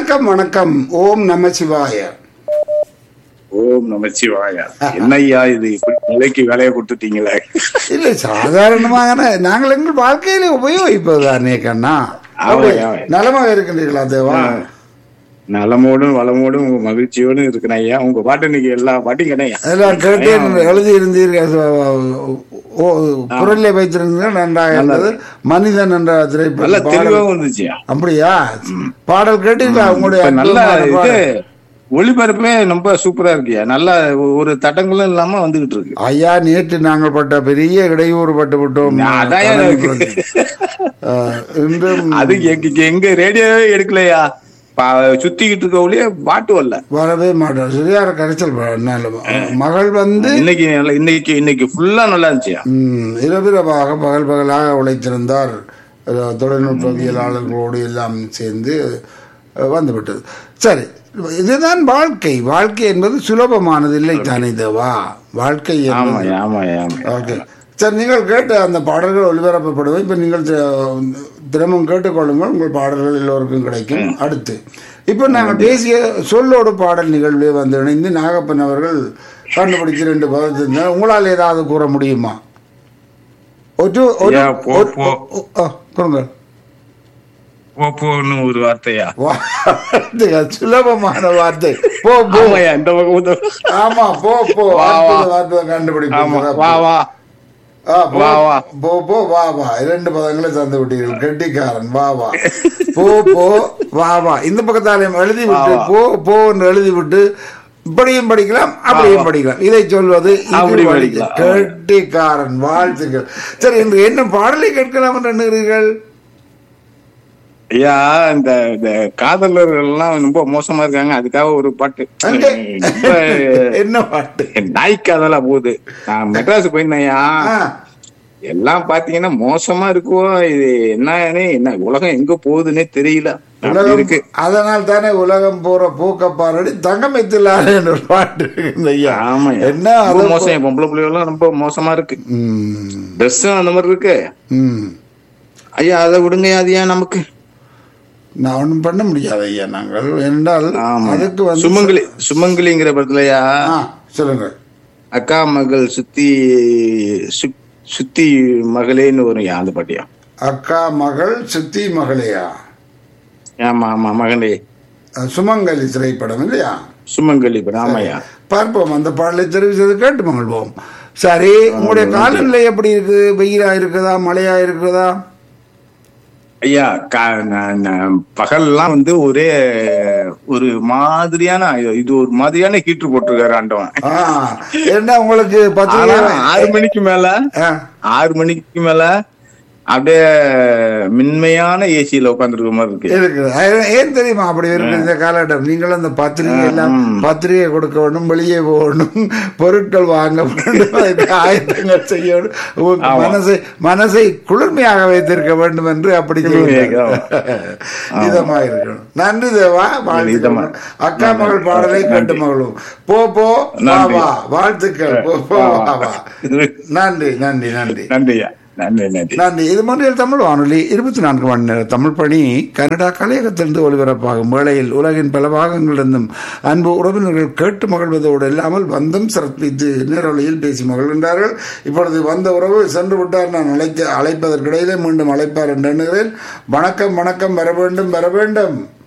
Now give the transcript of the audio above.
வணக்கம் வணக்கம் ஓம் நம சிவாய ஓம் நமச்சிவாயா என்னய்யா இது இப்படி நிலைக்கு வேலையை கொடுத்துட்டீங்களே இல்லை சாதாரணமாக நாங்கள் எங்கள் வாழ்க்கையில உபயோகிப்பதுதானே கண்ணா அப்படி ஆமாம், ஆமாம். நலமாக இருக்கின்றீர்களா தேவா நலமோடும் வளமோடும் உங்க மகிழ்ச்சியோடும் இருக்கிற ஐயா உங்க பாட்டு இன்னைக்கு எல்லா பாட்டும் கிடையா எல்லாம் கேட்டேன் எழுதி இருந்தீர்கள் ஓ குரல்ல வைத்திருந்தீர்கள் நன்றாக இருந்தது மனிதன் என்ற நல்ல திரைப்படம் பாடல். தெளிவாகவும் வந்துச்சுயா அப்படியா பாடல் கேட்டீங்களா உங்களுடைய இப்ப நல்ல அற்புதமான இது பாடல். ஒளிபரப்பே ரொம்ப சூப்பரா இருக்கியா நல்ல ஒரு தட்டங்களும் இல்லாம வந்துகிட்டு இருக்கு ஐயா நேற்று நாங்கள் பட்ட பெரிய இடையூறு பட்டு விட்டோம் அதான் எனக்கு. அஹ், இன்றும் அது எங்க எங்க ரேடியோவே எடுக்கலையா பா- சுத்திக்கிட்டு இருக்க ஒளிய பாட்டு வரல வரவே மாட்டோம் சரியான கரைச்சல் ப- நல்ல மகள் வந்து இன்னைக்கு நல்ல இன்னைக்கு இன்னைக்கு ஃபுல்லா நல்லா இருந்துச்சுயா ம், இரவிரவாக பகல் பகலாக உழைத்திருந்தார் அஹ், தொழில்நுட்பவியலாளர்களோடு எல்லாம் சேர்ந்து அஹ், வந்துவிட்டது சரி இதுதான் வாழ்க்கை வாழ்க்கை என்பது சுலபமானது இல்லை தானே தேவா வாழ்க்கை என்பது ஆமாயா ஆமாயா ஆமா ஓகே சரி நீங்கள் கேட்ட அந்த பாடல்கள் ஒளிபரப்பப்படுவது இப்போ நீங்கள் தி- தினமும் கேட்டுக்கொள்ளுங்கள் உங்கள் பாடல்கள் எல்லோருக்கும் கிடைக்கும் அடுத்து இப்போ நாங்கள் பேசிய சொல்லோடு பாடல் நிகழ்வே வந்து இணைந்து நாகப்பன் அவர்கள் கண்டுபிடிச்சு ரெண்டு பதத்திருந்தால் உங்களால் ஏதாவது கூற முடியுமா ஒரு ஒரு ஐயா, போ, ஒரு- போ. ஓ, ஓ, கொடுங்க போன்னு ஒரு வார்த்தையா வார்த்தைகள் சுலபமான வார்த்தை போ போ ஆமாயா இந்த பக்கம் இந்த பக்கம். ஆமா போ போ வா, வா. அற்புத வார்த்தை கண்டுபிடிப்பீங்க ஆமா வா வா ஆ, போ, வா, வா. போ போ வா வா இரண்டு பதங்களை தந்து விட்டீர்கள் கெட்டிக்காரன் வா வா போ போ வா வா இந்த பக்கத்தாலையும் எழுதி விட்டு வா, வா. போ போ என்று எழுதி விட்டு இப்படியும் படிக்கலாம் அப்படியும் படிக்கலாம் இதை சொல்வது இது அப்படி வழி. படிக்கலாம். கெட்டிக்காரன் வாழ்த்துக்கள் சரி இன்று என்ன பாடலை கேட்கலாம் என்று எண்ணுகிறீர்கள் ஐயா இந்த இந்த காதலர்கள் எல்லாம் ரொம்ப மோசமா இருக்காங்க அதுக்காக ஒரு பாட்டு அங்கே. ரொம்ப என்ன பாட்டு நாய் காதலா போகுது நான் மெட்ராஸ் போயிருந்தேன்யா ஆ, எல்லாம் பாத்தீங்கன்னா மோசமா இருக்குவோ இது என்னன்னே என்ன உலகம் எங்க போகுதுன்னே தெரியல அப்படி உலகம் இருக்கு அதனால் தானே உலகம் போற பூக்க பாரடி தங்கமைத்தில்லாத என்ற ஒரு பாட்டு இருக்குது ஐயா ஆமா என்ன ரொம்ப அது மோசம் என் பொம்பளை பிள்ளைகள் ரொம்ப மோசமா இருக்கு ம், ட்ரெஸ்ஸும் அந்த மாதிரி இருக்கு ம். ஐயா அதை விடுங்க அது ஏன் நமக்கு நான் ஒண்ணும் பண்ண முடியாது ஐயா நாங்கள் என்றால் ஆமா அதுக்கு வந்து சுமங்கலி சுமங்கலிங்கிற படத்துலயா ஆ சொல்லுங்கள் அக்கா மகள் சுத்தி சு- சுத்தி மகளேன்னு வரும் அந்த பாட்டியா அக்கா மகள் சித்தி மகளையா ஆமா ஆமா மகளே அஹ், சுமங்கலி திரைப்படம் இல்லையா சுமங்கலி படம் ஆமாய்யா பார்ப்போம் அந்த பாடலை தெரிவித்தது கேட்டு மகிழ்வோம் சரி உங்களுடைய காலநிலை எப்படி இருக்குது வெயிலா இருக்குதா மழையா இருக்குதா ஐயா கா- நா- நா- பகல்லாம் வந்து ஒரே ஒரு மாதிரியான இது ஒரு மாதிரியான ஹீட்டர் போட்டிருக்காரு ஆண்டவன் ஆ என்ன உங்களுக்கு ஆனா பத்திரிகை ஆறு மணிக்கு மேல ஆ, ஆறு மணிக்கு மேல அப்படியே மென்மையான ஏசியில உட்காந்துருக்க மாதிரி இருக்கு இருக்குது அது ஏன் தெரியுமா அப்படி இருக்கு இந்த காலகட்டம் நீங்கள் அந்த பத்திரிகை எல்லாம் பத்திரிகை கொடுக்க வேண்டும் வெளியே போகணும் பொருட்கள் வாங்க வேண்டும் அதுக்கு ஆயத்தங்கள் செய்ய வேண்டும் உங்களுக்கு மனசை மனசை குளிர்மையாக வைத்திருக்க வேண்டும் என்று அப்படி குளிர்மையாக, இதமாக இருக்கணும் நன்றி தேவா வாழ்த்துக்கள் அக்கா மகள் பாடலை கேட்டு மகளும் போ போ வா நன்றி. வா வாழ்த்துக்கள் போ போ வா வா நன்றி நன்றி நன்றி நன்றியா நன்றி நன்றி நன்றி இது மொழியில் தமிழ் வானொலி இருபத்தி நான்கு மணி நேர தமிழ் பணி கனடா கலையகத்திலிருந்து ஒலிபரப்பாகும் வேளையில் உலகின் பல பாகங்களிலிருந்தும் அன்பு உறவினர்கள் கேட்டு மகிழ்வதோடு இல்லாமல் வந்தும் சிறப்பித்து நேரொலியில் பேசி மகிழ்கின்றார்கள் இப்பொழுது வந்த உறவு சென்று விட்டார் நான் அழைக்க அழைப்பதற்கிடையிலே மீண்டும் அழைப்பார் என்று எண்ணுகிறேன் வணக்கம் வணக்கம் வர வேண்டும் வர வேண்டும்